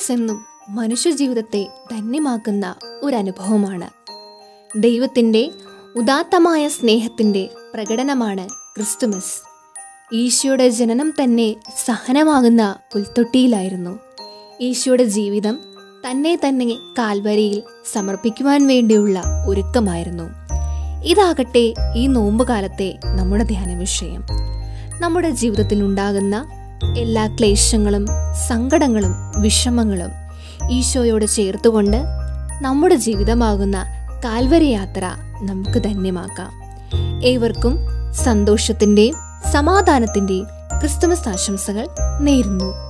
Christmas എന്നും മനുഷ്യജീവിതത്തെ ധന്യമാക്കുന്ന ഒരു അനുഭവമാണ് ദൈവത്തിൻ്റെ ഉദാത്തമായ സ്നേഹത്തിൻ്റെ പ്രകടനമാണ് ക്രിസ്തുമസ് ഈശോയുടെ ജനനം തന്നെ സഹനമാകുന്ന പുൽത്തൊട്ടിയിലായിരുന്നു ഈശോയുടെ ജീവിതം തന്നെ തന്നെ കാൽവരിയിൽ സമർപ്പിക്കുവാൻ വേണ്ടിയുള്ള ഒരുക്കമായിരുന്നു ഇതാകട്ടെ ഈ നോമ്പുകാലത്തെ നമ്മുടെ ധ്യാന വിഷയം നമ്മുടെ ജീവിതത്തിൽ ഉണ്ടാകുന്ന എല്ലാ ക്ലേശങ്ങളും സങ്കടങ്ങളും വിഷമങ്ങളും ഈശോയോട് ചേർത്തുകൊണ്ട് നമ്മുടെ ജീവിതമാകുന്ന കാൽവരി യാത്ര നമുക്ക് ധന്യമാക്കാം ഏവർക്കും സന്തോഷത്തിൻ്റെയും സമാധാനത്തിൻ്റെയും ക്രിസ്തുമസ് ആശംസകൾ നേരുന്നു